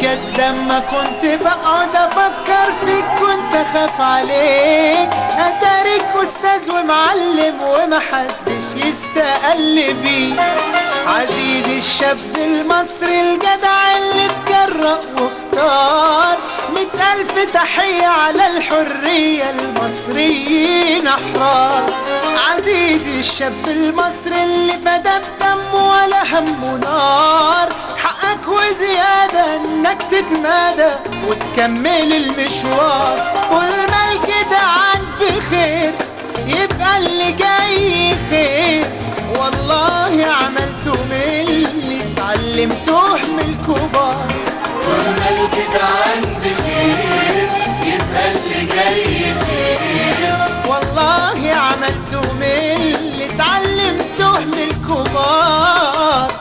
بجد اما كنت بقعد افكر فيك كنت اخاف عليك اتاريك استاذ ومعلم ومحدش يستقل بيك عزيزي الشاب المصري الجدع اللي اتجرأ واختار مئة ألف تحية على الحرية المصريين أحرار عزيزي الشاب المصري اللي فدى بدمه ولا همه نار حقك وزيادة انك تتمادى وتكمل المشوار طول ما الجدعان بخير يبقى اللي جاي خير والله عملته من اللي اتعلمته من الكبار طول ما الجدعان بخير يبقى اللي جاي خير والله عملته من اللي اتعلمته من الكبار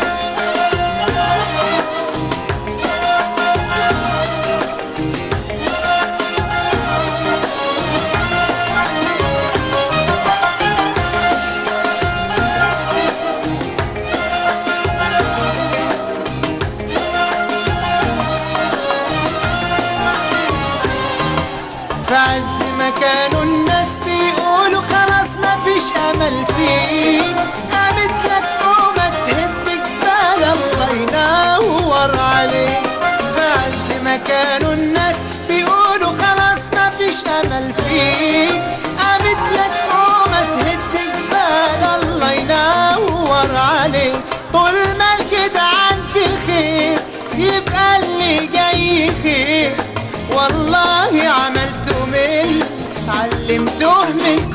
في عز ما كانوا الناس بيقولوا خلاص ما فيش امل فيك قامت لك قومة تهد جبال الله ينور عليك في عز ما كانوا الناس بيقولوا خلاص ما فيش امل فيك قامت لك قومة تهد جبال الله ينور عليك طول ما الجدعان بخير يبقى اللي جاي خير والله عملته من علمته من